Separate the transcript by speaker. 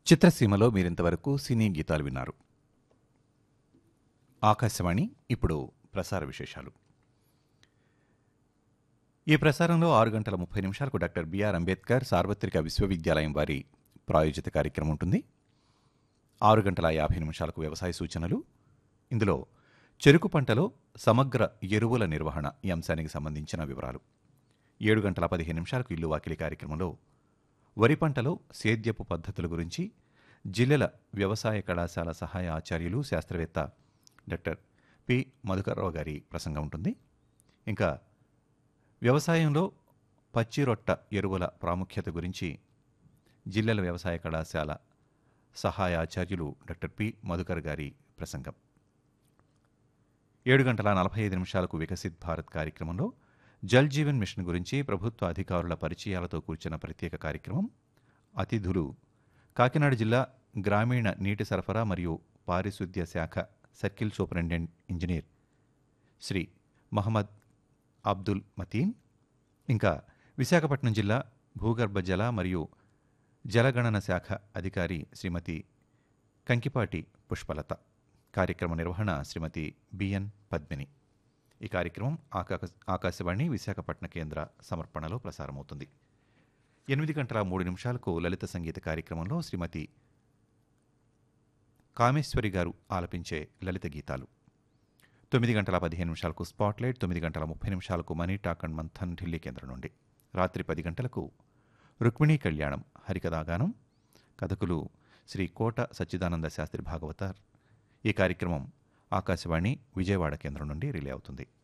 Speaker 1: చిత్రసీమలో మీరింతవరకు సినీ గీతాలు విన్నారు ఆకాశవాణి ఇప్పుడు ప్రసార విశేషాలు ఈ ప్రసారంలో ఆరు గంటల ముప్పై నిమిషాలకు డాక్టర్ బిఆర్ అంబేద్కర్ సార్వత్రిక విశ్వవిద్యాలయం వారి ప్రాయోజిత కార్యక్రమం ఉంటుంది ఆరు గంటల యాభై నిమిషాలకు వ్యవసాయ సూచనలు ఇందులో చెరుకు పంటలో సమగ్ర ఎరువుల నిర్వహణ ఈ అంశానికి సంబంధించిన వివరాలు ఏడు గంటల పదిహేను నిమిషాలకు ఇల్లు వాకిలి కార్యక్రమంలో వరి పంటలో సేద్యపు పద్ధతుల గురించి జిల్లెల వ్యవసాయ కళాశాల సహాయ ఆచార్యులు శాస్త్రవేత్త డాక్టర్ పి మధుకర్రావు గారి ప్రసంగం ఉంటుంది ఇంకా వ్యవసాయంలో పచ్చి రొట్ట ఎరువుల ప్రాముఖ్యత గురించి జిల్లెల వ్యవసాయ కళాశాల సహాయ ఆచార్యులు డాక్టర్ పి మధుకర్ గారి ప్రసంగం ఏడు గంటల నలభై ఐదు నిమిషాలకు వికసిత్ భారత్ కార్యక్రమంలో జల్ జీవన్ మిషన్ గురించి ప్రభుత్వ అధికారుల పరిచయాలతో కూర్చున్న ప్రత్యేక కార్యక్రమం అతిథులు కాకినాడ జిల్లా గ్రామీణ నీటి సరఫరా మరియు పారిశుద్ధ్య శాఖ circle superintendent engineer Shri Mohammed Abdul Mateen ఇంకా విశాఖపట్నం జిల్లా భూగర్భ జల మరియు జలగణన శాఖ అధికారి శ్రీమతి కంకిపాటి పుష్పలత కార్యక్రమ నిర్వహణ శ్రీమతి బిఎన్ పద్మిని ఈ కార్యక్రమం ఆకాశ ఆకాశవాణి విశాఖపట్నం కేంద్ర సమర్పణలో ప్రసారమవుతుంది ఎనిమిది గంటల మూడు నిమిషాలకు లలిత సంగీత కార్యక్రమంలో శ్రీమతి కామేశ్వరి గారు ఆలపించే లలిత గీతాలు తొమ్మిది గంటల పదిహేను నిమిషాలకు స్పాట్లైట్ తొమ్మిది గంటల ముప్పై నిమిషాలకు money talk and Manthan Delhi కేంద్రం నుండి రాత్రి పది గంటలకు రుక్మిణీ కళ్యాణం హరికథాగానం కథకులు శ్రీ కోట సచ్చిదానంద శాస్త్రి భాగవతార్ ఈ కార్యక్రమం ఆకాశవాణి విజయవాడ కేంద్రం నుండి రిలే అవుతుంది